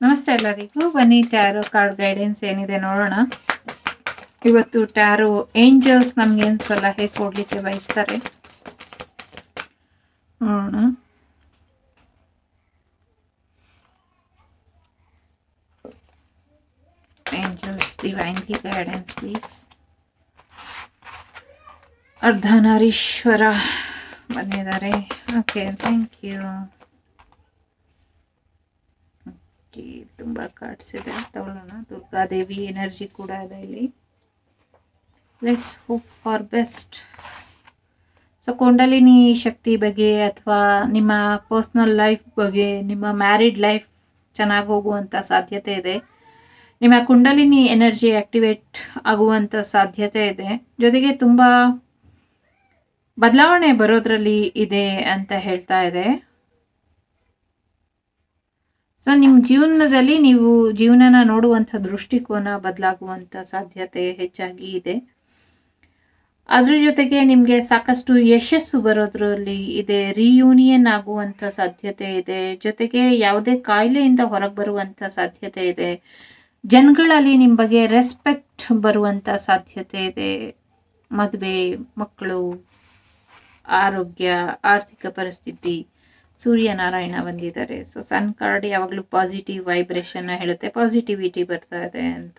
ನಮಸ್ತೆ ಎಲ್ಲರಿಗೂ ಬನ್ನಿ ಟ್ಯಾರೋ ಕಾರ್ಡ್ ಗೈಡೆನ್ಸ್ ಏನಿದೆ ನೋಡೋಣ ಇವತ್ತು ಟ್ಯಾರೋ ಏಂಜಲ್ಸ್ ನಮ್ಗೇನು ಸಲಹೆ ಕೊಡ್ಲಿಕ್ಕೆ ಬಯಸ್ತಾರೆ ನೋಡೋಣ angels divinely guidance please Ardhanarishvara ಬಂದಿದ್ದಾರೆ ಓಕೆ ಥ್ಯಾಂಕ್ ಯು ಓಕೆ ತುಂಬ ಕಾರ್ಡ್ಸ್ ಇದೆ ತಗೊಳ್ಳೋಣ ದುರ್ಗಾದೇವಿ ಎನರ್ಜಿ ಕೂಡ ಇದೆ ಇಲ್ಲಿ let's hope for best so kundalini shakti ಬಗ್ಗೆ ಅಥವಾ ನಿಮ್ಮ ಪರ್ಸ್ನಲ್ ಲೈಫ್ ಬಗ್ಗೆ ನಿಮ್ಮ ಮ್ಯಾರಿಡ್ ಲೈಫ್ ಚೆನ್ನಾಗಿ ಹೋಗುವಂಥ ಸಾಧ್ಯತೆ ಇದೆ ನಿಮ್ಮ ಕುಂಡಲಿನಿ ಎನರ್ಜಿ ಆಕ್ಟಿವೇಟ್ ಆಗುವಂಥ ಸಾಧ್ಯತೆ ಇದೆ ಜೊತೆಗೆ ತುಂಬ ಬದಲಾವಣೆ ಬರೋದ್ರಲ್ಲಿ ಇದೆ ಅಂತ ಹೇಳ್ತಾ ಇದೆ ಸೊ ನಿಮ್ಮ ಜೀವನದಲ್ಲಿ ನೀವು ಜೀವನನ ನೋಡುವಂಥ ದೃಷ್ಟಿಕೋನ ಬದಲಾಗುವಂಥ ಸಾಧ್ಯತೆ ಹೆಚ್ಚಾಗಿ ಇದೆ ಅದ್ರ ಜೊತೆಗೆ ನಿಮಗೆ ಸಾಕಷ್ಟು ಯಶಸ್ಸು ಬರೋದ್ರಲ್ಲಿ ಇದೆ ರಿಯೂನಿಯನ್ ಆಗುವಂಥ ಸಾಧ್ಯತೆ ಇದೆ ಜೊತೆಗೆ ಯಾವುದೇ ಕಾಯಿಲೆಯಿಂದ ಹೊರಗೆ ಬರುವಂಥ ಸಾಧ್ಯತೆ ಇದೆ ಜನಗಳಲ್ಲಿ ನಿಮ್ಮ ಬಗ್ಗೆ ರೆಸ್ಪೆಕ್ಟ್ ಬರುವಂಥ ಸಾಧ್ಯತೆ ಇದೆ ಮದುವೆ ಮಕ್ಕಳು ಆರೋಗ್ಯ ಆರ್ಥಿಕ ಪರಿಸ್ಥಿತಿ ಸೂರ್ಯನಾರಾಯಣ ಬಂದಿದ್ದಾರೆ ಸೊ ಸನ್ ಕಾರ್ಡ್ ಯಾವಾಗಲೂ ಪಾಸಿಟಿವ್ ವೈಬ್ರೇಷನ್ ಹೇಳುತ್ತೆ ಪಾಸಿಟಿವಿಟಿ ಬರ್ತಾ ಇದೆ ಅಂತ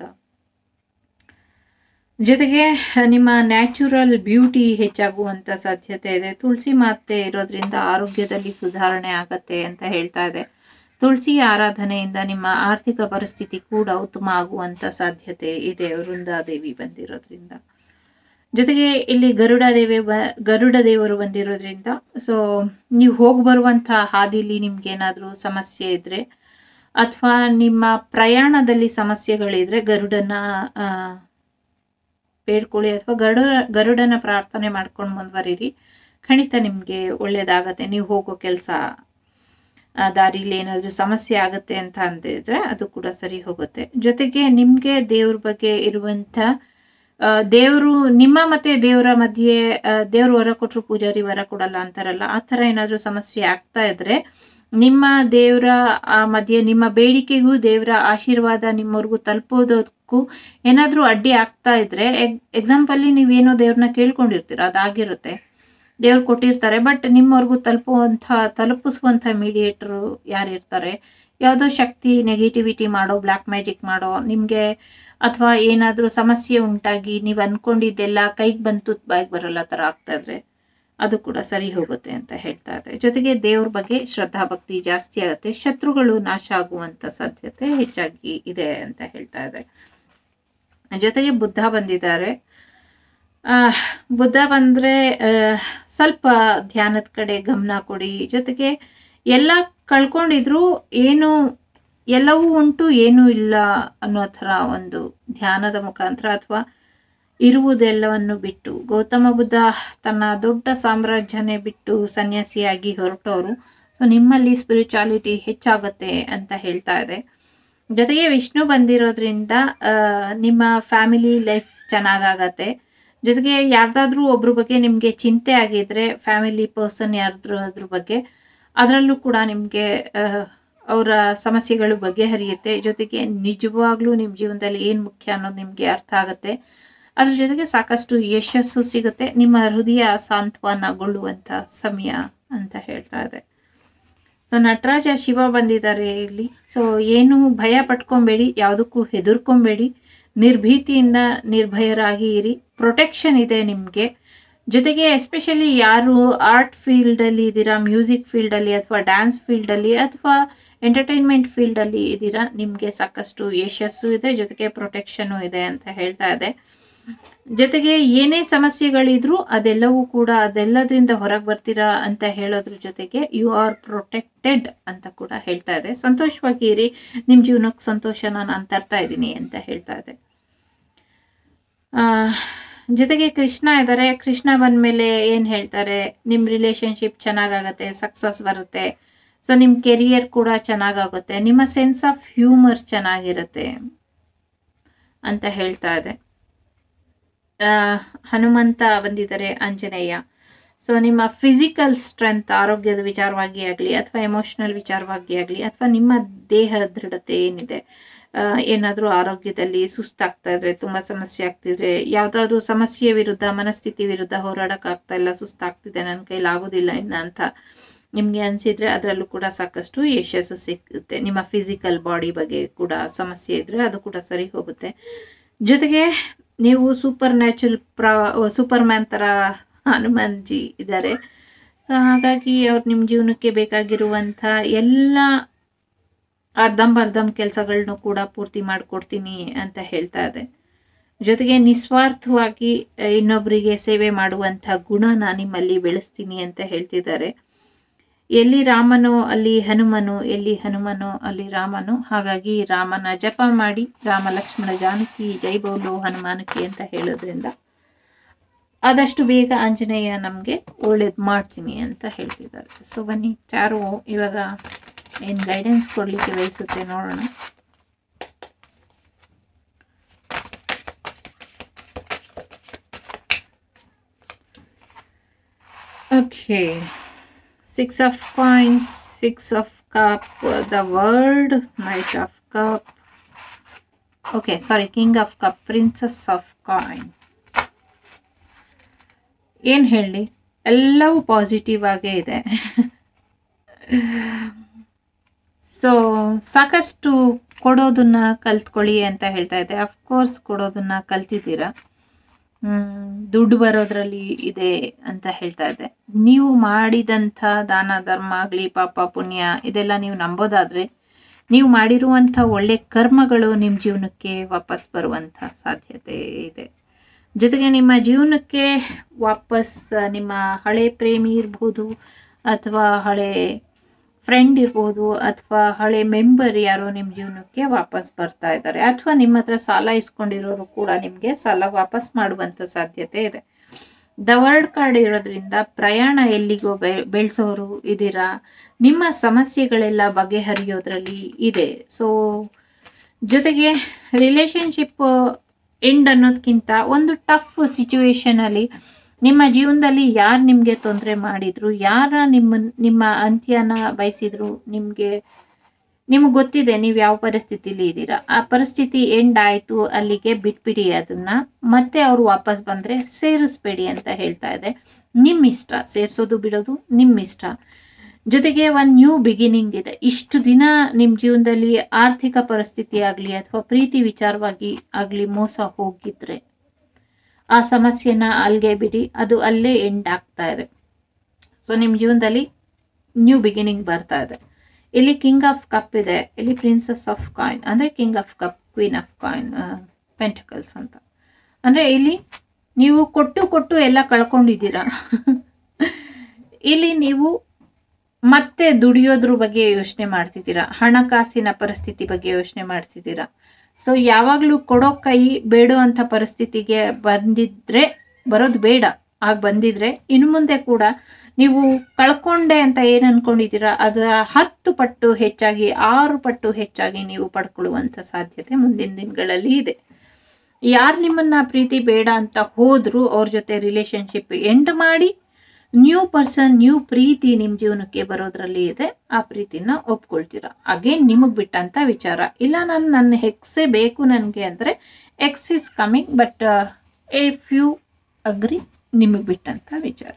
ಜೊತೆಗೆ ನಿಮ್ಮ ನ್ಯಾಚುರಲ್ ಬ್ಯೂಟಿ ಹೆಚ್ಚಾಗುವಂತ ಸಾಧ್ಯತೆ ಇದೆ ತುಳಸಿ ಮಾತೆ ಇರೋದ್ರಿಂದ ಆರೋಗ್ಯದಲ್ಲಿ ಸುಧಾರಣೆ ಆಗತ್ತೆ ಅಂತ ಹೇಳ್ತಾ ಇದೆ ತುಳಸಿ ಆರಾಧನೆಯಿಂದ ನಿಮ್ಮ ಆರ್ಥಿಕ ಪರಿಸ್ಥಿತಿ ಕೂಡ ಉತ್ತಮ ಆಗುವಂತ ಸಾಧ್ಯತೆ ಇದೆ ವೃಂದಾದೇವಿ ಬಂದಿರೋದ್ರಿಂದ ಜೊತೆಗೆ ಇಲ್ಲಿ ಗರುಡ ದೇವಿ ಬ ಗರುಡ ದೇವರು ಬಂದಿರೋದ್ರಿಂದ ಸೊ ನೀವು ಹೋಗಿ ಬರುವಂಥ ಹಾದಿಲಿ ನಿಮ್ಗೆ ಏನಾದರೂ ಸಮಸ್ಯೆ ಇದ್ರೆ ಅಥವಾ ನಿಮ್ಮ ಪ್ರಯಾಣದಲ್ಲಿ ಸಮಸ್ಯೆಗಳಿದ್ರೆ ಗರುಡನ ಬೇಡ್ಕೊಳ್ಳಿ ಅಥವಾ ಗರುಡ ಗರುಡನ ಪ್ರಾರ್ಥನೆ ಮಾಡ್ಕೊಂಡು ಮುಂದುವರಿರಿ ಖಂಡಿತ ನಿಮಗೆ ಒಳ್ಳೇದಾಗತ್ತೆ ನೀವು ಹೋಗೋ ಕೆಲಸ ದಾರಿಲಿ ಏನಾದರೂ ಸಮಸ್ಯೆ ಆಗುತ್ತೆ ಅಂತ ಅಂದಿದ್ರೆ ಅದು ಕೂಡ ಸರಿ ಹೋಗುತ್ತೆ ಜೊತೆಗೆ ನಿಮಗೆ ದೇವ್ರ ಬಗ್ಗೆ ಇರುವಂಥ ದೇವರು ನಿಮ್ಮ ಮತ್ತೆ ದೇವರ ಮಧ್ಯೆ ದೇವ್ರ ವರ ಕೊಟ್ಟರು ಪೂಜಾರಿ ವರ ಕೊಡಲ್ಲ ಅಂತಾರಲ್ಲ ಆ ಥರ ಏನಾದರೂ ಸಮಸ್ಯೆ ಆಗ್ತಾ ಇದ್ರೆ ನಿಮ್ಮ ದೇವರ ಮಧ್ಯೆ ನಿಮ್ಮ ಬೇಡಿಕೆಗೂ ದೇವರ ಆಶೀರ್ವಾದ ನಿಮ್ಮವ್ರಿಗೂ ತಲುಪೋದಕ್ಕೂ ಏನಾದರೂ ಅಡ್ಡಿ ಆಗ್ತಾ ಇದ್ರೆ ಎಕ್ಸಾಂಪಲ್ಲಿ ನೀವೇನೋ ದೇವ್ರನ್ನ ಕೇಳ್ಕೊಂಡಿರ್ತೀರ ಅದಾಗಿರುತ್ತೆ ದೇವ್ರು ಕೊಟ್ಟಿರ್ತಾರೆ ಬಟ್ ನಿಮ್ಮವ್ರಿಗೂ ತಲುಪುವಂಥ ತಲುಪಿಸುವಂಥ ಮೀಡಿಯೇಟರು ಯಾರಿರ್ತಾರೆ ಯಾವುದೋ ಶಕ್ತಿ ನೆಗೆಟಿವಿಟಿ ಮಾಡೋ ಬ್ಲ್ಯಾಕ್ ಮ್ಯಾಜಿಕ್ ಮಾಡೋ ನಿಮಗೆ ಅಥವಾ ಏನಾದರೂ ಸಮಸ್ಯೆ ಉಂಟಾಗಿ ನೀವು ಅನ್ಕೊಂಡಿದ್ದೆಲ್ಲ ಕೈಗೆ ಬಂತು ಬಾಯಿಗೆ ಬರಲ್ಲ ಥರ ಆಗ್ತಾ ಇದ್ರೆ ಅದು ಕೂಡ ಸರಿ ಹೋಗುತ್ತೆ ಅಂತ ಹೇಳ್ತಾ ಇದೆ ಜೊತೆಗೆ ದೇವ್ರ ಬಗ್ಗೆ ಶ್ರದ್ಧಾ ಭಕ್ತಿ ಜಾಸ್ತಿ ಆಗುತ್ತೆ ಶತ್ರುಗಳು ನಾಶ ಆಗುವಂತ ಸಾಧ್ಯತೆ ಹೆಚ್ಚಾಗಿ ಇದೆ ಅಂತ ಹೇಳ್ತಾ ಇದೆ ಜೊತೆಗೆ ಬುದ್ಧ ಬಂದಿದ್ದಾರೆ ಬುದ್ಧ ಬಂದರೆ ಸ್ವಲ್ಪ ಧ್ಯಾನದ ಕಡೆ ಗಮನ ಕೊಡಿ ಜೊತೆಗೆ ಎಲ್ಲ ಕಳ್ಕೊಂಡಿದ್ರು ಏನು ಎಲ್ಲವೂ ಉಂಟು ಏನೂ ಇಲ್ಲ ಅನ್ನೋ ಥರ ಒಂದು ಧ್ಯಾನದ ಮುಖಾಂತರ ಅಥವಾ ಇರುವುದೆಲ್ಲವನ್ನು ಬಿಟ್ಟು ಗೌತಮ ಬುದ್ಧ ತನ್ನ ದೊಡ್ಡ ಸಾಮ್ರಾಜ್ಯನೇ ಬಿಟ್ಟು ಸನ್ಯಾಸಿಯಾಗಿ ಹೊರಟವರು ಸೊ ನಿಮ್ಮಲ್ಲಿ ಸ್ಪಿರಿಚುವಾಲಿಟಿ ಹೆಚ್ಚಾಗುತ್ತೆ ಅಂತ ಹೇಳ್ತಾ ಇದೆ ಜೊತೆಗೆ ವಿಷ್ಣು ಬಂದಿರೋದ್ರಿಂದ ನಿಮ್ಮ ಫ್ಯಾಮಿಲಿ ಲೈಫ್ ಚೆನ್ನಾಗಾಗತ್ತೆ ಜೊತೆಗೆ ಯಾರ್ದಾದ್ರೂ ಒಬ್ರ ಬಗ್ಗೆ ನಿಮಗೆ ಚಿಂತೆ ಆಗಿದ್ರೆ ಫ್ಯಾಮಿಲಿ ಪರ್ಸನ್ ಯಾರ್ದ್ರ ಅದ್ರ ಬಗ್ಗೆ ಅದರಲ್ಲೂ ಕೂಡ ನಿಮಗೆ ಅವರ ಸಮಸ್ಯೆಗಳು ಬಗೆಹರಿಯುತ್ತೆ ಜೊತೆಗೆ ನಿಜವಾಗ್ಲೂ ನಿಮ್ಮ ಜೀವನದಲ್ಲಿ ಏನು ಮುಖ್ಯ ಅನ್ನೋದು ನಿಮಗೆ ಅರ್ಥ ಆಗುತ್ತೆ ಅದ್ರ ಜೊತೆಗೆ ಸಾಕಷ್ಟು ಯಶಸ್ಸು ಸಿಗುತ್ತೆ ನಿಮ್ಮ ಹೃದಯ ಸಾಂತ್ವನಗೊಳ್ಳುವಂಥ ಸಮಯ ಅಂತ ಹೇಳ್ತಾ ಇದೆ ಸೊ ನಟರಾಜ ಶಿವ ಬಂದಿದ್ದಾರೆ ಇಲ್ಲಿ ಸೊ ಏನು ಭಯ ಪಟ್ಕೊಬೇಡಿ ಯಾವುದಕ್ಕೂ ಹೆದರ್ಕೊಬೇಡಿ ನಿರ್ಭೀತಿಯಿಂದ ನಿರ್ಭಯರಾಗಿ ಇರಿ ಪ್ರೊಟೆಕ್ಷನ್ ಇದೆ ನಿಮಗೆ ಜೊತೆಗೆ ಎಸ್ಪೆಷಲಿ ಯಾರು ಆರ್ಟ್ ಫೀಲ್ಡಲ್ಲಿ ಇದ್ದೀರಾ ಮ್ಯೂಸಿಕ್ ಫೀಲ್ಡಲ್ಲಿ ಅಥವಾ ಡ್ಯಾನ್ಸ್ ಫೀಲ್ಡಲ್ಲಿ ಅಥವಾ ಎಂಟರ್ಟೈನ್ಮೆಂಟ್ ಫೀಲ್ಡಲ್ಲಿ ಇದ್ದೀರಾ ನಿಮಗೆ ಸಾಕಷ್ಟು ಯಶಸ್ಸು ಇದೆ ಜೊತೆಗೆ ಪ್ರೊಟೆಕ್ಷನು ಇದೆ ಅಂತ ಹೇಳ್ತಾ ಇದೆ ಜೊತೆಗೆ ಏನೇ ಸಮಸ್ಯೆಗಳಿದ್ರೂ ಅದೆಲ್ಲವೂ ಕೂಡ ಅದೆಲ್ಲದ್ರಿಂದ ಹೊರಗೆ ಬರ್ತೀರಾ ಅಂತ ಹೇಳೋದ್ರ ಜೊತೆಗೆ ಯು ಆರ್ ಪ್ರೊಟೆಕ್ಟೆಡ್ ಅಂತ ಕೂಡ ಹೇಳ್ತಾ ಇದೆ ಸಂತೋಷವಾಗಿ ಇರಿ ನಿಮ್ಮ ಜೀವನಕ್ಕೆ ಸಂತೋಷನ ನಾನು ತರ್ತಾ ಇದ್ದೀನಿ ಅಂತ ಹೇಳ್ತಾ ಇದೆ ಜೊತೆಗೆ ಕೃಷ್ಣ ಇದ್ದಾರೆ ಕೃಷ್ಣ ಬಂದಮೇಲೆ ಏನು ಹೇಳ್ತಾರೆ ನಿಮ್ಮ ರಿಲೇಶನ್ಶಿಪ್ ಚೆನ್ನಾಗಾಗತ್ತೆ ಸಕ್ಸಸ್ ಬರುತ್ತೆ ಸೊ ನಿಮ್ಮ ಕೆರಿಯರ್ ಕೂಡ ಚೆನ್ನಾಗಾಗುತ್ತೆ ನಿಮ್ಮ ಸೆನ್ಸ್ ಆಫ್ ಹ್ಯೂಮರ್ ಚೆನ್ನಾಗಿರುತ್ತೆ ಅಂತ ಹೇಳ್ತಾ ಇದೆ ಹನುಮಂತ ಬಂದಿದ್ದಾರೆ ಆಂಜನೇಯ ಸೊ ನಿಮ್ಮ ಫಿಸಿಕಲ್ ಸ್ಟ್ರೆಂತ್ ಆರೋಗ್ಯದ ವಿಚಾರವಾಗಿ ಆಗಲಿ ಅಥವಾ ಎಮೋಷನಲ್ ವಿಚಾರವಾಗಿ ಆಗಲಿ ಅಥವಾ ನಿಮ್ಮ ದೇಹ ದೃಢತೆ ಏನಿದೆ ಏನಾದರೂ ಆರೋಗ್ಯದಲ್ಲಿ ಸುಸ್ತಾಗ್ತಾ ಇದ್ರೆ ತುಂಬ ಸಮಸ್ಯೆ ಆಗ್ತಿದ್ರೆ ಯಾವುದಾದ್ರೂ ಸಮಸ್ಯೆ ವಿರುದ್ಧ ಮನಸ್ಥಿತಿ ವಿರುದ್ಧ ಹೋರಾಡಕ್ ಆಗ್ತಾ ಇಲ್ಲ ಸುಸ್ತಾಗ್ತಿದೆ ನನ್ನ ಕೈಲಿ ಆಗೋದಿಲ್ಲ ಇನ್ನ ಅಂತ ನಿಮಗೆ ಅನಿಸಿದ್ರೆ ಅದರಲ್ಲೂ ಕೂಡ ಸಾಕಷ್ಟು ಯಶಸ್ಸು ಸಿಗುತ್ತೆ ನಿಮ್ಮ ಫಿಸಿಕಲ್ ಬಾಡಿ ಬಗ್ಗೆ ಕೂಡ ಸಮಸ್ಯೆ ಇದ್ರೆ ಅದು ಕೂಡ ಸರಿ ಹೋಗುತ್ತೆ ಜೊತೆಗೆ ನೀವು ಸೂಪರ್ ನ್ಯಾಚುರಲ್ ಪ್ರ ಸೂಪರ್ ಮ್ಯಾನ್ ಥರ ಹನುಮಾನ್ ಜಿ ಇದ್ದಾರೆ ಹಾಗಾಗಿ ಅವ್ರು ನಿಮ್ಮ ಜೀವನಕ್ಕೆ ಬೇಕಾಗಿರುವಂಥ ಎಲ್ಲ ಅರ್ಧಂಬರ್ಧಂ ಕೆಲಸಗಳನ್ನೂ ಕೂಡ ಪೂರ್ತಿ ಮಾಡಿಕೊಡ್ತೀನಿ ಅಂತ ಹೇಳ್ತಾ ಇದೆ ಜೊತೆಗೆ ನಿಸ್ವಾರ್ಥವಾಗಿ ಇನ್ನೊಬ್ಬರಿಗೆ ಸೇವೆ ಮಾಡುವಂಥ ಗುಣನ ನಿಮ್ಮಲ್ಲಿ ಬೆಳೆಸ್ತೀನಿ ಅಂತ ಹೇಳ್ತಿದ್ದಾರೆ ಎಲ್ಲಿ ರಾಮನು ಅಲ್ಲಿ ಹನುಮನು ಎಲ್ಲಿ ಹನುಮನು ಅಲ್ಲಿ ರಾಮನು ಹಾಗಾಗಿ ರಾಮನ ಜಪ ಮಾಡಿ ರಾಮ ಲಕ್ಷ್ಮಣ ಜಾನಕಿ ಜೈ ಬೋಲು ಹನುಮಾನಕಿ ಅಂತ ಹೇಳೋದ್ರಿಂದ ಆದಷ್ಟು ಬೇಗ ಆಂಜನೇಯ ನಮಗೆ ಒಳ್ಳೇದು ಮಾಡ್ತೀನಿ ಅಂತ ಹೇಳ್ತಿದ್ದಾರೆ ಸೊ ಬನ್ನಿ ಚಾರು ಇವಾಗ ಏನು ಗೈಡೆನ್ಸ್ ಕೊಡಲಿಕ್ಕೆ ಬಯಸುತ್ತೆ ನೋಡೋಣ okay six of coins six of cup the world knight of cup okay sorry king of cup princess of coin ಏನು ಹೇಳಿ ಎಲ್ಲವೂ ಪಾಸಿಟಿವ್ ಆಗೇ ಇದೆ ಸೊ ಸಾಕಷ್ಟು ಕೊಡೋದನ್ನ ಕಲ್ತ್ಕೊಳ್ಳಿ ಅಂತ ಹೇಳ್ತಾ ಇದೆ ಅಫ್ಕೋರ್ಸ್ ಕೊಡೋದನ್ನ ಕಲ್ತಿದ್ದೀರಾ ದುಡ್ಡು ಬರೋದ್ರಲ್ಲಿ ಇದೆ ಅಂತ ಹೇಳ್ತಾ ಇದೆ ನೀವು ಮಾಡಿದಂಥ ದಾನ ಧರ್ಮ ಆಗಲಿ ಪಾಪ ಪುಣ್ಯ ಇದೆಲ್ಲ ನೀವು ನಂಬೋದಾದ್ರೆ ನೀವು ಮಾಡಿರುವಂಥ ಒಳ್ಳೆ ಕರ್ಮಗಳು ನಿಮ್ಮ ಜೀವನಕ್ಕೆ ವಾಪಸ್ ಬರುವಂಥ ಸಾಧ್ಯತೆ ಇದೆ ಜೊತೆಗೆ ನಿಮ್ಮ ಜೀವನಕ್ಕೆ ವಾಪಸ್ ನಿಮ್ಮ ಹಳೆ ಪ್ರೇಮಿ ಇರ್ಬೋದು ಅಥವಾ ಹಳೆ ಫ್ರೆಂಡ್ ಇರ್ಬೋದು ಅಥವಾ ಹಳೆ ಮೆಂಬರ್ ಯಾರೋ ನಿಮ್ಮ ಜೀವನಕ್ಕೆ ವಾಪಸ್ ಬರ್ತಾ ಇದ್ದಾರೆ ಅಥವಾ ನಿಮ್ಮ ಹತ್ರ ಸಾಲ ಇಸ್ಕೊಂಡಿರೋರು ಕೂಡ ನಿಮಗೆ ಸಾಲ ವಾಪಸ್ ಮಾಡುವಂಥ ಸಾಧ್ಯತೆ ಇದೆ ದ ವರ್ಡ್ ಕಾರ್ಡ್ ಇರೋದ್ರಿಂದ ಪ್ರಯಾಣ ಎಲ್ಲಿಗೋ ಬೆ ಬೆಳೆಸೋರು ಇದ್ದೀರಾ ನಿಮ್ಮ ಸಮಸ್ಯೆಗಳೆಲ್ಲ ಬಗೆಹರಿಯೋದ್ರಲ್ಲಿ ಇದೆ ಸೊ ಜೊತೆಗೆ ರಿಲೇಶನ್ಶಿಪ್ ಎಂಡ್ ಅನ್ನೋದಕ್ಕಿಂತ ಒಂದು ಟಫ್ ಸಿಚುವೇಶನಲ್ಲಿ ನಿಮ್ಮ ಜೀವನದಲ್ಲಿ ಯಾರು ನಿಮಗೆ ತೊಂದರೆ ಮಾಡಿದ್ರು ಯಾರ ನಿಮ್ಮ ನಿಮ್ಮ ಅಂತ್ಯನ ಬಯಸಿದ್ರು ನಿಮಗೆ ನಿಮಗೆ ಗೊತ್ತಿದೆ ನೀವು ಯಾವ ಪರಿಸ್ಥಿತಿಲಿ ಇದ್ದೀರಾ ಆ ಪರಿಸ್ಥಿತಿ ಎಂಡ್ ಆಯಿತು ಅಲ್ಲಿಗೆ ಬಿಟ್ಬಿಡಿ ಅದನ್ನ ಮತ್ತೆ ಅವರು ವಾಪಸ್ ಬಂದರೆ ಸೇರಿಸ್ಬೇಡಿ ಅಂತ ಹೇಳ್ತಾ ಇದೆ ನಿಮ್ಮ ಇಷ್ಟ ಸೇರಿಸೋದು ಬಿಡೋದು ನಿಮ್ಮ ಇಷ್ಟ ಜೊತೆಗೆ ಒಂದು ನ್ಯೂ ಬಿಗಿನಿಂಗ್ ಇದೆ ಇಷ್ಟು ದಿನ ನಿಮ್ಮ ಜೀವನದಲ್ಲಿ ಆರ್ಥಿಕ ಪರಿಸ್ಥಿತಿ ಆಗಲಿ ಅಥವಾ ಪ್ರೀತಿ ವಿಚಾರವಾಗಿ ಆಗಲಿ ಮೋಸ ಹೋಗಿದ್ರೆ ಆ ಸಮಸ್ಯೆನ ಅಲ್ಲಿಗೆ ಬಿಡಿ ಅದು ಅಲ್ಲೇ ಎಂಡ್ ಆಗ್ತಾ ಇದೆ ಸೊ ನಿಮ್ಮ ಜೀವನದಲ್ಲಿ ನ್ಯೂ ಬಿಗಿನಿಂಗ್ ಬರ್ತಾ ಇದೆ ಇಲ್ಲಿ ಕಿಂಗ್ ಆಫ್ ಕಪ್ ಇದೆ ಇಲ್ಲಿ ಪ್ರಿನ್ಸಸ್ ಆಫ್ ಕಾಯಿನ್ ಅಂದರೆ king of cup queen of coin pentacles ಅಂತ ಅಂದರೆ ಇಲ್ಲಿ ನೀವು ಕೊಟ್ಟು ಕೊಟ್ಟು ಎಲ್ಲ ಕಳ್ಕೊಂಡಿದ್ದೀರಾ ಇಲ್ಲಿ ನೀವು ಮತ್ತೆ ದುಡಿಯೋದ್ರ ಬಗ್ಗೆ ಯೋಚನೆ ಮಾಡ್ತಿದ್ದೀರಾ ಹಣಕಾಸಿನ ಪರಿಸ್ಥಿತಿ ಬಗ್ಗೆ ಯೋಚನೆ ಮಾಡ್ತಿದ್ದೀರಾ ಸೊ ಯಾವಾಗಲೂ ಕೊಡೋ ಕೈ ಬೇಡೋ ಅಂತ ಪರಿಸ್ಥಿತಿಗೆ ಬಂದಿದ್ರೆ ಬರೋದು ಬೇಡ ಆಗ ಬಂದಿದ್ರೆ ಇನ್ನು ಮುಂದೆ ಕೂಡ ನೀವು ಕಳ್ಕೊಂಡೆ ಅಂತ ಏನು ಅನ್ಕೊಂಡಿದ್ದೀರಾ ಅದರ ಹತ್ತು ಪಟ್ಟು ಹೆಚ್ಚಾಗಿ ಆರು ಪಟ್ಟು ಹೆಚ್ಚಾಗಿ ನೀವು ಪಡ್ಕೊಳ್ಳುವಂಥ ಸಾಧ್ಯತೆ ಮುಂದಿನ ದಿನಗಳಲ್ಲಿ ಇದೆ ಯಾರು ನಿಮ್ಮನ್ನ ಪ್ರೀತಿ ಬೇಡ ಅಂತ ಹೋದ್ರು ಅವ್ರ ಜೊತೆ ರಿಲೇಶನ್ಶಿಪ್ ಎಂಡ್ ಮಾಡಿ ನ್ಯೂ ಪರ್ಸನ್ ನ್ಯೂ ಪ್ರೀತಿ ನಿಮ್ಮ ಜೀವನಕ್ಕೆ ಬರೋದ್ರಲ್ಲಿ ಇದೆ ಆ ಪ್ರೀತಿನ ಒಪ್ಕೊಳ್ತೀರಾ ಅಗೇನ್ ನಿಮಗೆ ಬಿಟ್ಟಂತ ವಿಚಾರ ಇಲ್ಲ ನಾನು ನನ್ನ ಹೆಕ್ಸೇ ಬೇಕು ನನಗೆ ಅಂದರೆ ex is coming but if you agree ನಿಮಗೆ ಬಿಟ್ಟಂತ ವಿಚಾರ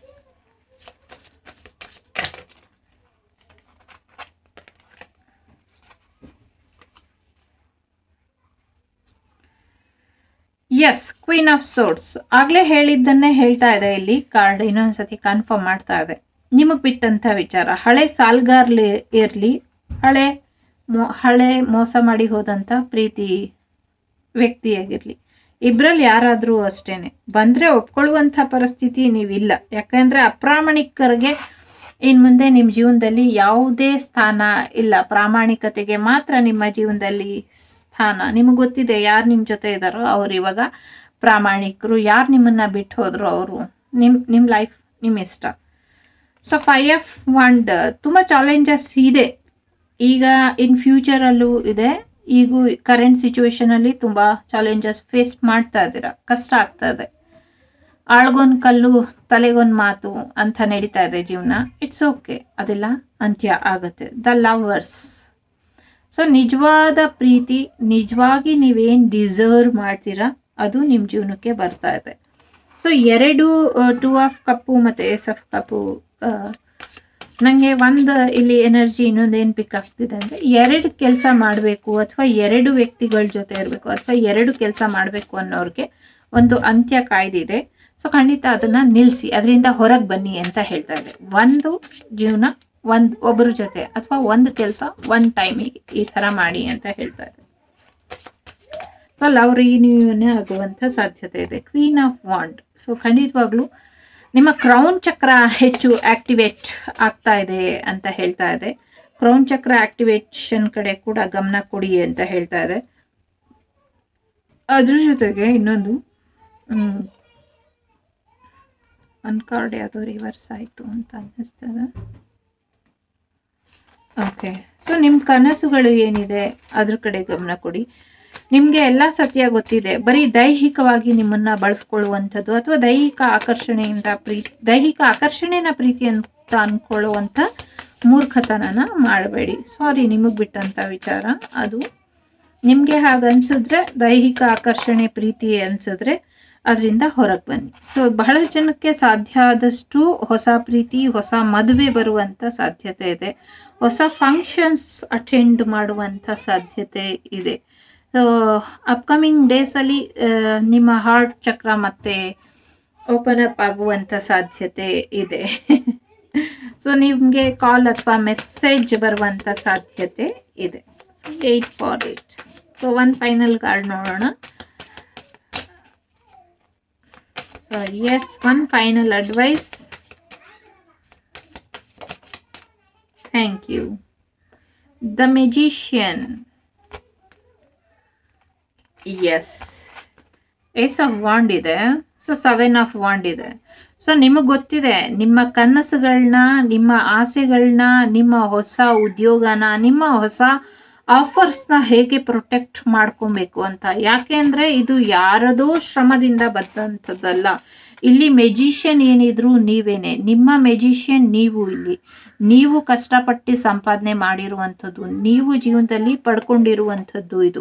ಎಸ್ ಕ್ವೀನ್ ಆಫ್ ಸೋರ್ಟ್ಸ್ ಆಗ್ಲೇ ಹೇಳಿದ್ದನ್ನೇ ಹೇಳ್ತಾ ಇದೆ ಇಲ್ಲಿ ಕಾರ್ಡ್ ಇನ್ನೊಂದ್ಸತಿ ಕನ್ಫರ್ಮ್ ಮಾಡ್ತಾ ಇದೆ ನಿಮಗೆ ಬಿಟ್ಟಂತ ವಿಚಾರ ಹಳೆ ಸಾಲ್ಗಾರ್ಲಿ ಇರಲಿ ಹಳೆ ಮೋ ಹಳೆ ಮೋಸ ಮಾಡಿ ಹೋದಂಥ ಪ್ರೀತಿ ವ್ಯಕ್ತಿಯಾಗಿರಲಿ ಇಬ್ಬರಲ್ಲಿ ಯಾರಾದರೂ ಅಷ್ಟೇನೆ ಬಂದರೆ ಒಪ್ಕೊಳ್ಳುವಂಥ ಪರಿಸ್ಥಿತಿ ನೀವಿಲ್ಲ ಯಾಕಂದರೆ ಅಪ್ರಾಮಾಣಿಕರಿಗೆ ಇನ್ನು ಮುಂದೆ ನಿಮ್ಮ ಜೀವನದಲ್ಲಿ ಯಾವುದೇ ಸ್ಥಾನ ಇಲ್ಲ ಪ್ರಾಮಾಣಿಕತೆಗೆ ಮಾತ್ರ ನಿಮ್ಮ ಜೀವನದಲ್ಲಿ ಸ್ಥಾನ ನಿಮಗೆ ಗೊತ್ತಿದೆ ಯಾರು ನಿಮ್ಮ ಜೊತೆ ಇದ್ದಾರೋ ಅವ್ರು ಇವಾಗ ಪ್ರಾಮಾಣಿಕರು ಯಾರು ನಿಮ್ಮನ್ನ ಬಿಟ್ಟು ಹೋದ್ರು ಅವರು ನಿಮ್ಮ ನಿಮ್ಮ ಲೈಫ್ ನಿಮ್ಮ ಇಷ್ಟ ಸೊ ಫೈ ಆಫ್ ಒಂಡ್ ತುಂಬ ಚಾಲೆಂಜಸ್ ಇದೆ ಈಗ ಇನ್ ಫ್ಯೂಚರಲ್ಲೂ ಇದೆ ಈಗೂ ಕರೆಂಟ್ ಸಿಚುವೇಶನಲ್ಲಿ ತುಂಬ ಚಾಲೆಂಜಸ್ ಫೇಸ್ ಮಾಡ್ತಾ ಇದ್ದೀರಾ ಕಷ್ಟ ಆಗ್ತಾ ಇದೆ ಆಳ್ಗೊಂದು ಕಲ್ಲು ತಲೆಗೊಂದು ಮಾತು ಅಂತ ನಡೀತಾ ಇದೆ ಜೀವನ ಇಟ್ಸ್ ಓಕೆ ಅದೆಲ್ಲ ಅಂತ್ಯ ಆಗುತ್ತೆ ದ ಲವರ್ಸ್ ಸೊ ನಿಜವಾದ ಪ್ರೀತಿ ನಿಜವಾಗಿ ನೀವೇನು ಡಿಸರ್ವ್ ಮಾಡ್ತೀರಾ ಅದು ನಿಮ್ಮ ಜೀವನಕ್ಕೆ ಬರ್ತಾ ಇದೆ ಸೊ ಎರಡು ಟೂ ಆಫ್ ಕಪ್ಪು ಮತ್ತು ಏಸ್ ಆಫ್ ಕಪ್ಪು ನನಗೆ ಒಂದು ಇಲ್ಲಿ ಎನರ್ಜಿ ಇನ್ನೊಂದೇನು ಪಿಕ್ ಆಗ್ತಿದೆ ಅಂದರೆ ಎರಡು ಕೆಲಸ ಮಾಡಬೇಕು ಅಥವಾ ಎರಡು ವ್ಯಕ್ತಿಗಳ ಜೊತೆ ಇರಬೇಕು ಅಥವಾ ಎರಡು ಕೆಲಸ ಮಾಡಬೇಕು ಅನ್ನೋರಿಗೆ ಒಂದು ಅಂತ್ಯ ಕಾಯ್ದಿದೆ ಸೊ ಖಂಡಿತ ಅದನ್ನು ನಿಲ್ಲಿಸಿ ಅದರಿಂದ ಹೊರಗೆ ಬನ್ನಿ ಅಂತ ಹೇಳ್ತಾ ಇದೆ ಒಂದು ಜೀವನ ಒಂದು ಒಬ್ಬರ ಜೊತೆ ಅಥವಾ ಒಂದು ಕೆಲಸ ಒಂದು ಟೈಮಿಗೆ ಈ ಥರ ಮಾಡಿ ಅಂತ ಹೇಳ್ತಾ ಇದೆ ಸೊ ಲವ್ ರಿಯೂನಿಯನ್ ಆಗುವಂಥ ಸಾಧ್ಯತೆ ಇದೆ ಕ್ವೀನ್ ಆಫ್ ವಾಂಡ್ ಸೊ ಖಂಡಿತವಾಗ್ಲೂ ನಿಮ್ಮ ಕ್ರೌನ್ ಚಕ್ರ ಹೆಚ್ಚು ಆಕ್ಟಿವೇಟ್ ಆಗ್ತಾ ಇದೆ ಅಂತ ಹೇಳ್ತಾ ಇದೆ ಕ್ರೌನ್ ಚಕ್ರ ಆಕ್ಟಿವೇಶನ್ ಕಡೆ ಕೂಡ ಗಮನ ಕೊಡಿ ಅಂತ ಹೇಳ್ತಾ ಇದೆ ಅದ್ರ ಜೊತೆಗೆ ಇನ್ನೊಂದು ಒನ್ ಕಾರ್ಡ್ ಯಾವುದೋ ರಿವರ್ಸ್ ಆಯಿತು ಅಂತ ಅನ್ನಿಸ್ತದೆ ಓಕೆ ಸೊ ನಿಮ್ಮ ಕನಸುಗಳು ಏನಿದೆ ಅದ್ರ ಕಡೆ ಗಮನ ಕೊಡಿ ನಿಮಗೆ ಎಲ್ಲ ಸತ್ಯ ಗೊತ್ತಿದೆ ಬರೀ ದೈಹಿಕವಾಗಿ ನಿಮ್ಮನ್ನ ಬಳಸ್ಕೊಳ್ಳುವಂಥದ್ದು ಅಥವಾ ದೈಹಿಕ ಆಕರ್ಷಣೆಯಿಂದ ಪ್ರೀತಿ ದೈಹಿಕ ಆಕರ್ಷಣೆನ ಪ್ರೀತಿ ಅಂತ ಅನ್ಕೊಳ್ಳುವಂಥ ಮೂರ್ಖತನನ ಮಾಡಬೇಡಿ ಸಾರಿ ನಿಮಗೆ ಬಿಟ್ಟಂಥ ವಿಚಾರ ಅದು ನಿಮಗೆ ಹಾಗೆ ಅನ್ಸಿದ್ರೆ ದೈಹಿಕ ಆಕರ್ಷಣೆ ಪ್ರೀತಿ ಅನ್ಸಿದ್ರೆ ಅದರಿಂದ ಹೊರಗೆ ಬನ್ನಿ ಸೊ ಬಹಳ ಜನಕ್ಕೆ ಸಾಧ್ಯ ಆದಷ್ಟು ಹೊಸ ಪ್ರೀತಿ ಹೊಸ ಮದುವೆ ಬರುವಂಥ ಸಾಧ್ಯತೆ ಇದೆ ಹೊಸ ಫಂಕ್ಷನ್ಸ್ ಅಟೆಂಡ್ ಮಾಡುವಂಥ ಸಾಧ್ಯತೆ ಇದೆ ಸೊ ಅಪ್ಕಮಿಂಗ್ ಡೇಸಲ್ಲಿ ನಿಮ್ಮ ಹಾರ್ಟ್ ಚಕ್ರ ಮತ್ತೆ ಓಪನ್ ಅಪ್ ಆಗುವಂಥ ಸಾಧ್ಯತೆ ಇದೆ ಸೊ ನಿಮಗೆ ಕಾಲ್ ಅಥವಾ ಮೆಸೇಜ್ ಬರುವಂಥ ಸಾಧ್ಯತೆ ಇದೆ so wait for it so one final card ನೋಡೋಣ so yes one final advice thank you the magician yes ace of wand ಇದೆ ಸೊ ಸೆವೆನ್ ಆಫ್ ವಾಂಡ್ ಇದೆ ಸೊ ನಿಮಗೆ ಗೊತ್ತಿದೆ ನಿಮ್ಮ ಕನಸುಗಳನ್ನ ನಿಮ್ಮ ಆಸೆಗಳನ್ನ ನಿಮ್ಮ ಹೊಸ ಉದ್ಯೋಗನ ನಿಮ್ಮ ಹೊಸ ಆಫರ್ಸ್ನ ಹೇಗೆ ಪ್ರೊಟೆಕ್ಟ್ ಮಾಡ್ಕೊಬೇಕು ಅಂತ ಯಾಕೆ ಅಂದರೆ ಇದು ಯಾರದೋ ಶ್ರಮದಿಂದ ಬಂದಂಥದ್ದಲ್ಲ ಇಲ್ಲಿ ಮೆಜಿಷಿಯನ್ ಏನಿದ್ರು ನೀವೇನೆ ನಿಮ್ಮ ಮೆಜಿಷಿಯನ್ ನೀವು ಇಲ್ಲಿ ನೀವು ಕಷ್ಟಪಟ್ಟು ಸಂಪಾದನೆ ಮಾಡಿರುವಂಥದ್ದು ನೀವು ಜೀವನದಲ್ಲಿ ಪಡ್ಕೊಂಡಿರುವಂಥದ್ದು ಇದು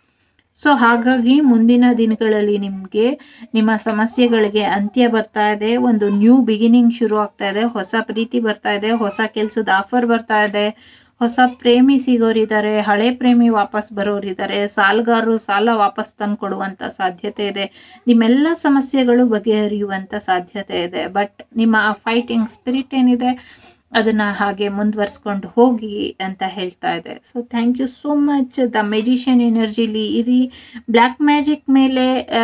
ಸೊ ಹಾಗಾಗಿ ಮುಂದಿನ ದಿನಗಳಲ್ಲಿ ನಿಮಗೆ ನಿಮ್ಮ ಸಮಸ್ಯೆಗಳಿಗೆ ಅಂತ್ಯ ಬರ್ತಾ ಇದೆ ಒಂದು ನ್ಯೂ ಬಿಗಿನಿಂಗ್ ಶುರು ಆಗ್ತಾ ಇದೆ ಹೊಸ ಪ್ರೀತಿ ಬರ್ತಾ ಇದೆ ಹೊಸ ಕೆಲಸದ ಆಫರ್ ಬರ್ತಾ ಇದೆ ಹೊಸ ಪ್ರೇಮಿ ಸಿಗೋರಿದ್ದಾರೆ ಹಳೆ ಪ್ರೇಮಿ ವಾಪಸ್ ಬರೋರಿದ್ದಾರೆ ಸಾಲಗಾರರು ಸಾಲ ವಾಪಸ್ ತಂದು ಕೊಡುವಂಥ ಸಾಧ್ಯತೆ ಇದೆ ನಿಮ್ಮೆಲ್ಲ ಸಮಸ್ಯೆಗಳು ಬಗೆಹರಿಯುವಂಥ ಸಾಧ್ಯತೆ ಇದೆ ಬಟ್ ನಿಮ್ಮ ಫೈಟಿಂಗ್ ಸ್ಪಿರಿಟ್ ಏನಿದೆ ಅದನ್ನ ಹಾಗೆ ಮುಂದುವರ್ಸ್ಕೊಂಡು ಹೋಗಿ ಅಂತ ಹೇಳ್ತಾ ಇದೆ so thank you so much the magician ಎನರ್ಜಿಲಿ ಇರಿ ಬ್ಲ್ಯಾಕ್ ಮ್ಯಾಜಿಕ್ ಮೇಲೆ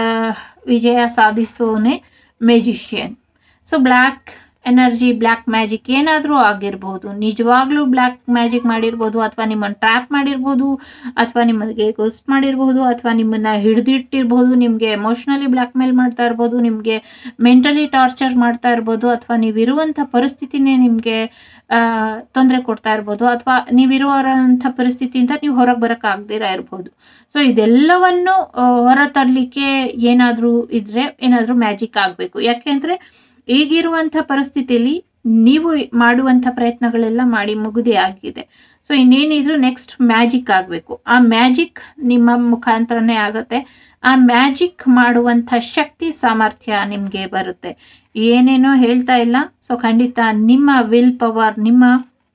ವಿಜಯ ಸಾಧಿಸೋನೆ magician so black energy black magic ಏನಾದರೂ ಆಗಿರ್ಬೋದು ನಿಜವಾಗ್ಲೂ ಬ್ಲ್ಯಾಕ್ ಮ್ಯಾಜಿಕ್ ಮಾಡಿರ್ಬೋದು ಅಥವಾ ನಿಮ್ಮನ್ನು ಟ್ರ್ಯಾಪ್ ಮಾಡಿರ್ಬೋದು ಅಥವಾ ನಿಮಗೆ ಗೋಸ್ಟ್ ಮಾಡಿರ್ಬೋದು ಅಥವಾ ನಿಮ್ಮನ್ನು ಹಿಡಿದಿಟ್ಟಿರ್ಬೋದು ನಿಮಗೆ ಎಮೋಷ್ನಲಿ ಬ್ಲ್ಯಾಕ್ ಮೇಲ್ ಮಾಡ್ತಾ ಇರ್ಬೋದು ನಿಮಗೆ ಮೆಂಟಲಿ ಟಾರ್ಚರ್ ಮಾಡ್ತಾ ಇರ್ಬೋದು ಅಥವಾ ನೀವಿರುವಂಥ ಪರಿಸ್ಥಿತಿನೇ ನಿಮಗೆ ತೊಂದರೆ ಕೊಡ್ತಾ ಇರ್ಬೋದು ಅಥವಾ ನೀವಿರುವಂಥ ಪರಿಸ್ಥಿತಿಯಿಂದ ನೀವು ಹೊರಗೆ ಬರೋಕ್ಕಾಗ್ದಿರ ಇರ್ಬೋದು ಸೊ ಇದೆಲ್ಲವನ್ನು ಹೊರತರಲಿಕ್ಕೆ ಏನಾದರೂ ಇದ್ರೆ ಏನಾದರೂ ಮ್ಯಾಜಿಕ್ ಆಗಬೇಕು ಯಾಕೆಂದರೆ ಈಗಿರುವಂಥ ಪರಿಸ್ಥಿತಿಯಲ್ಲಿ ನೀವು ಮಾಡುವಂಥ ಪ್ರಯತ್ನಗಳೆಲ್ಲ ಮಾಡಿ ಮುಗುದಿ ಆಗಿದೆ ಸೊ ಇನ್ನೇನಿದ್ರು ನೆಕ್ಸ್ಟ್ ಮ್ಯಾಜಿಕ್ ಆಗಬೇಕು ಆ ಮ್ಯಾಜಿಕ್ ನಿಮ್ಮ ಮುಖಾಂತರನೇ ಆಗುತ್ತೆ ಆ ಮ್ಯಾಜಿಕ್ ಮಾಡುವಂಥ ಶಕ್ತಿ ಸಾಮರ್ಥ್ಯ ನಿಮಗೆ ಬರುತ್ತೆ ಏನೇನೋ ಹೇಳ್ತಾ ಇಲ್ಲ ಸೊ ಖಂಡಿತ ನಿಮ್ಮ ವಿಲ್ ಪವರ್ ನಿಮ್ಮ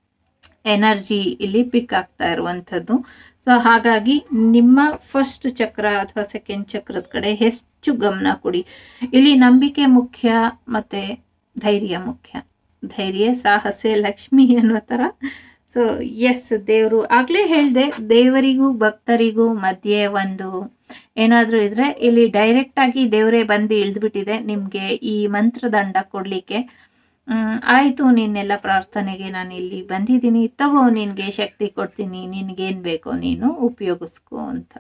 ಎನರ್ಜಿ ಇಲ್ಲಿ ಪಿಕ್ ಆಗ್ತಾ ಇರುವಂಥದ್ದು ಸೊ ಹಾಗಾಗಿ ನಿಮ್ಮ ಫಸ್ಟ್ ಚಕ್ರ ಅಥವಾ ಸೆಕೆಂಡ್ ಚಕ್ರದ ಕಡೆ ಹೆಚ್ಚು ಗಮನ ಕೊಡಿ ಇಲ್ಲಿ ನಂಬಿಕೆ ಮುಖ್ಯ ಮತ್ತು ಧೈರ್ಯ ಮುಖ್ಯ ಧೈರ್ಯ ಸಾಹಸೆ ಲಕ್ಷ್ಮಿ ಅನ್ನೋ ಥರ ಸೊ ಎಸ್ ದೇವರು ಆಗಲೇ ಹೇಳಿದೆ ದೇವರಿಗೂ ಭಕ್ತರಿಗೂ ಮಧ್ಯೆ ಒಂದು ಏನಾದರೂ ಇದ್ರೆ ಇಲ್ಲಿ ಡೈರೆಕ್ಟಾಗಿ ದೇವರೇ ಬಂದು ಇಳಿದ್ಬಿಟ್ಟಿದೆ ನಿಮಗೆ ಈ ಮಂತ್ರದಂಡ ಕೊಡಲಿಕ್ಕೆ ಆಯಿತು ನಿನ್ನೆಲ್ಲ ಪ್ರಾರ್ಥನೆಗೆ ನಾನು ಇಲ್ಲಿ ಬಂದಿದ್ದೀನಿ ತಗೋ ನಿನಗೆ ಶಕ್ತಿ ಕೊಡ್ತೀನಿ ನಿನಗೇನು ಬೇಕೋ ನೀನು ಉಪಯೋಗಿಸ್ಕೋ ಅಂತ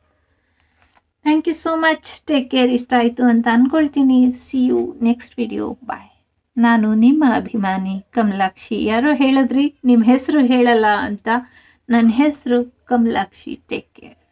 thank you so much take care ಇಷ್ಟ ಆಯಿತು ಅಂತ ಅಂದ್ಕೊಳ್ತೀನಿ see you next video bye ನಾನು ನಿಮ್ಮ ಅಭಿಮಾನಿ ಕಮಲಾಕ್ಷಿ ಯಾರೋ ಹೇಳಿದ್ರಿ ನಿಮ್ಮ ಹೆಸರು ಹೇಳಲ್ಲ ಅಂತ ನನ್ನ ಹೆಸರು ಕಮಲಾಕ್ಷಿ ಟೇಕ್ ಕೇರ್